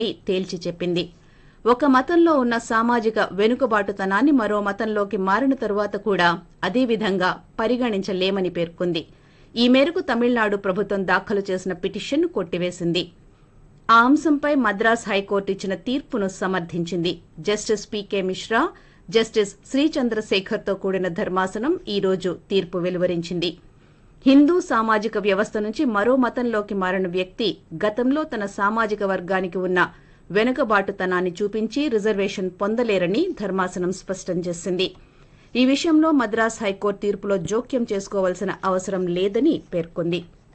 తేల్చి చెప్పింది ఒక మతంలో ఉన్న సామాజిక వెనుకబాటుతనాన్ని మరో మతంలోకి మారిన తరువాత కూడా అదే విధంగా పరిగణించలేమని పేర్కొంది ఈ మేరకు తమిళనాడు ప్రభుత్వం దాఖలు చేసిన పిటిషన్ను కొట్టివేసింది ఆ అంశంపై మద్రాస్ హైకోర్టు ఇచ్చిన తీర్పును సమర్థించింది జస్టిస్ పీకే మిశ్రా జస్టిస్ శ్రీచంద్రశేఖర్తో కూడిన ధర్మాసనం ఈ రోజు తీర్పు వెలువరించింది హిందూ సామాజిక వ్యవస్థ నుంచి మరో మతంలోకి మారిన వ్యక్తి గతంలో తన సామాజిక వర్గానికి ఉన్న వెనుకబాటుతనాన్ని చూపించి రిజర్వేషన్ పొందలేరని ధర్మాసనం స్పష్టం చేసింది ఈ విషయంలో మద్రాస్ హైకోర్టు తీర్పులో జోక్యం చేసుకోవాల్సిన అవసరం లేదని పేర్కొంది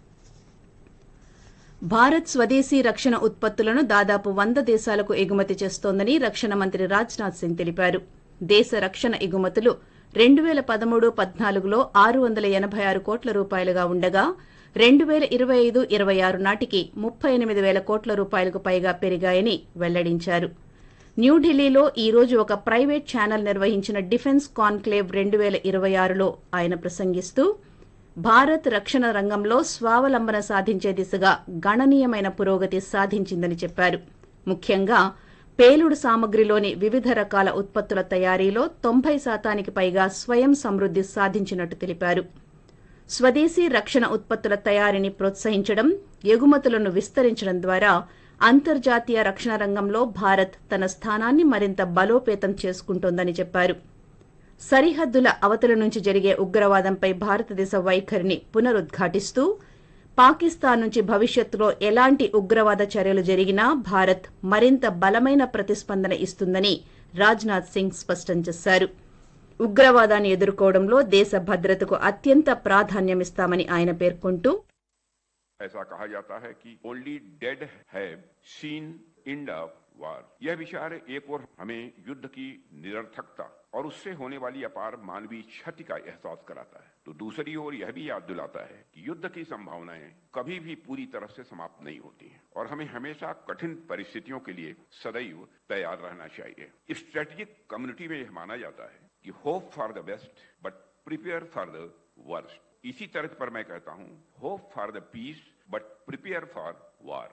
భారత్ స్వదేశీ రక్షణ ఉత్పత్తులను దాదాపు వంద దేశాలకు ఎగుమతి చేస్తోందని రక్షణ మంత్రి రాజ్నాథ్ సింగ్ తెలిపారు దేశ రక్షణ ఎగుమతులు రెండు వేల పదమూడు పద్నాలుగులో ఆరు వందల ఎనభై ఆరు కోట్ల రూపాయలుగా ఉండగా రెండు వేల ఇరవై ఐదు ఇరవై ఆరు నాటికి ముప్పై ఎనిమిది వేల కోట్ల రూపాయలకు పైగా పెరిగాయని వెల్లడించారు న్యూఢిల్లీలో ఈ రోజు ఒక ప్రైవేట్ ఛానల్ నిర్వహించిన డిఫెన్స్ కాన్క్లేవ్ రెండు వేల ఇరవై ఆరులో ఆయన ప్రసంగిస్తూ భారత్ రక్షణ రంగంలో స్వావలంబన సాధించే దిశగా గణనీయమైన పురోగతి సాధించిందని చెప్పారు ముఖ్యంగా పేలుడు సామగ్రిలోని వివిధ రకాల ఉత్పత్తుల తయారీలో తొంభై శాతానికి పైగా స్వయం సమృద్ది సాధించినట్టు తెలిపారు స్వదేశీ రక్షణ ఉత్పత్తుల తయారీని ప్రోత్సహించడం ఎగుమతులను విస్తరించడం ద్వారా అంతర్జాతీయ రక్షణ రంగంలో భారత్ తన స్థానాన్ని మరింత బలోపేతం చేసుకుంటోందని చెప్పారు సరిహద్దుల అవతల నుంచి జరిగే ఉగ్రవాదంపై భారతదేశ వైఖరిని పునరుద్ఘాటిస్తూ పాకిస్తాన్ నుంచి భవిష్యత్తులో ఎలాంటి ఉగ్రవాద చర్యలు జరిగినా భారత్ మరింత బలమైన ప్రతిస్పందన ఇస్తుందని రాజ్నాథ్ సింగ్ స్పష్టం చేశారు ఉగ్రవాదాన్ని ఎదుర్కోవడంలో దేశ భద్రతకు అత్యంత ప్రాధాన్యమిస్తామని ఆయన పేర్కొంటూ ऐसा कहा जाता है कि only dead have seen end of war यह विचार एक और हमें युद्ध की निरर्थकता और उससे होने वाली अपार मानवीय क्षति का एहसास कराता है तो दूसरी ओर यह भी याद दिलाता है कि युद्ध की संभावनाएं कभी भी पूरी तरह से समाप्त नहीं होती हैं और हमें हमेशा कठिन परिस्थितियों के लिए सदैव तैयार रहना चाहिए स्ट्रेटेजिक कम्युनिटी में यह माना जाता है कि hope for the best but prepare for the worst इसी तरह पर मैं कहता हूं hope for the peace but prepare for war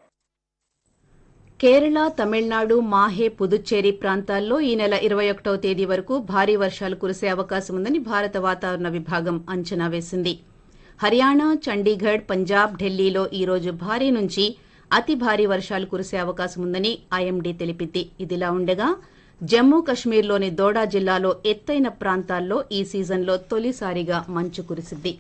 Kerala Tamil Nadu Mahe Puducherry ప్రాంతాల్లో ఈ నెల ఇరవై ఒకటవ తేదీ వరకు భారీ వర్షాలు కురిసే అవకాశం ఉందని భారత వాతావరణ విభాగం అంచనా వేసింది హర్యానా చండీగఢ్ పంజాబ్ ఢిల్లీలో ఈ రోజు భారీ నుంచి అతి భారీ వర్షాలు కురిసే అవకాశం ఉందని ఐఎండీ తెలిపింది ఇదిలా ఉండగా జమ్మూ కశ్మీర్లోని దోడా జిల్లాలో ఎత్తైన ప్రాంతాల్లో ఈ సీజన్లో తొలిసారిగా మంచు కురిసింది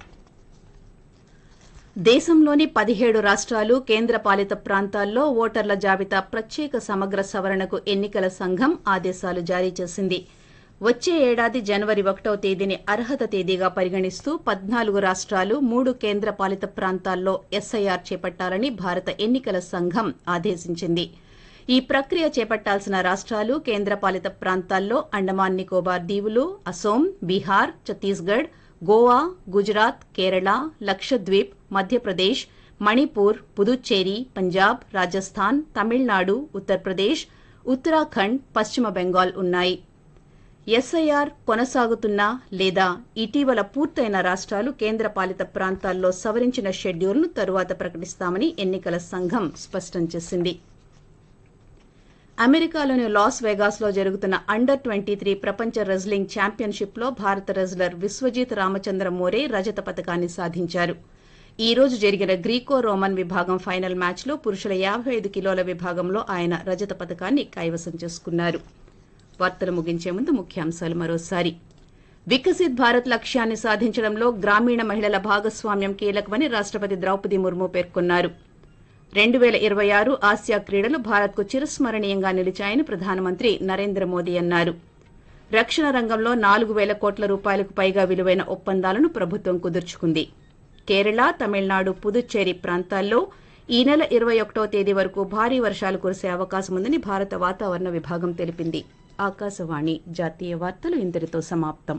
దేశంలోని పదిహేడు రాష్ట్రాలు కేంద్రపాలిత ప్రాంతాల్లో ఓటర్ల జాబితా ప్రత్యేక సమగ్ర సవరణకు ఎన్నికల సంఘం ఆదేశాలు జారీ చేసింది వచ్చే ఏడాది జనవరి ఒకటవ తేదీని అర్హత తేదీగా పరిగణిస్తూ పద్నాలుగు రాష్ట్రాలు మూడు కేంద్రపాలిత ప్రాంతాల్లో ఎస్ఐఆర్ చేపట్టాలని భారత ఎన్నికల సంఘం ఆదేశించింది ఈ ప్రక్రియ చేపట్టాల్సిన రాష్ట్రాలు కేంద్రపాలిత ప్రాంతాల్లో అండమాన్ నికోబార్ దీవులు అసోం బీహార్ ఛత్తీస్గఢ్ గోవా గుజరాత్ కేరళ లక్షద్వీప్ మధ్యప్రదేశ్ మణిపూర్ పుదుచ్చేరి పంజాబ్ రాజస్థాన్ తమిళనాడు ఉత్తరప్రదేశ్ ఉత్తరాఖండ్ పశ్చిమ బెంగాల్ ఉన్నాయి ఎస్ఐఆర్ కొనసాగుతున్న లేదా ఇటీవల పూర్తయిన రాష్ట్రాలు కేంద్రపాలిత ప్రాంతాల్లో సవరించిన షెడ్యూల్ను తరువాత ప్రకటిస్తామని ఎన్నికల సంఘం స్పష్టం చేసింది అమెరికాలోని లాస్ వేగాస్లో జరుగుతున్న అండర్ ట్వంటీ త్రీ ప్రపంచ రెజ్లింగ్ ఛాంపియన్షిప్లో భారత రెజ్లర్ విశ్వజిత్ రామచంద్ర మోరే రజత పథకాన్ని సాధించారు ఈ రోజు జరిగిన గ్రీకో రోమన్ విభాగం ఫైనల్ మ్యాచ్లో పురుషుల యాభై ఐదు కిలోల విభాగంలో ఆయన రజత పథకాన్ని కైవసం చేసుకున్నారు వార్తలు ముగించే ముందు ముఖ్యాంశాలు మరోసారి వికసిత్ భారత్ లక్ష్యాన్ని సాధించడంలో గ్రామీణ మహిళల భాగస్వామ్యం కీలకమని రాష్టపతి ద్రౌపది ముర్ము పేర్కొన్నారు రెండు వేల ఇరవై ఆరు ఆసియా క్రీడలు భారత్కు చిరస్మరణీయంగా నిలిచాయని ప్రధానమంత్రి నరేంద్ర మోదీ అన్నారు రక్షణ రంగంలో నాలుగు వేల కోట్ల రూపాయలకు పైగా విలువైన ఒప్పందాలను ప్రభుత్వం కుదుర్చుకుంది కేరళ తమిళనాడు పుదుచ్చేరి ప్రాంతాల్లో ఈ నెల ఇరవై ఒకటో తేదీ వరకు భారీ వర్షాలు కురిసే అవకాశం ఉందని భారత వాతావరణ విభాగం తెలిపింది ఆకాశవాణి జాతీయ వార్తలు ఇంతటితో సమాప్తం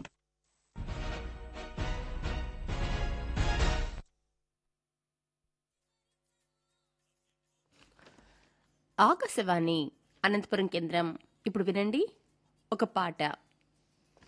ఆకాశవాణి అనంతపురం కేంద్రం ఇప్పుడు వినండి ఒక పాట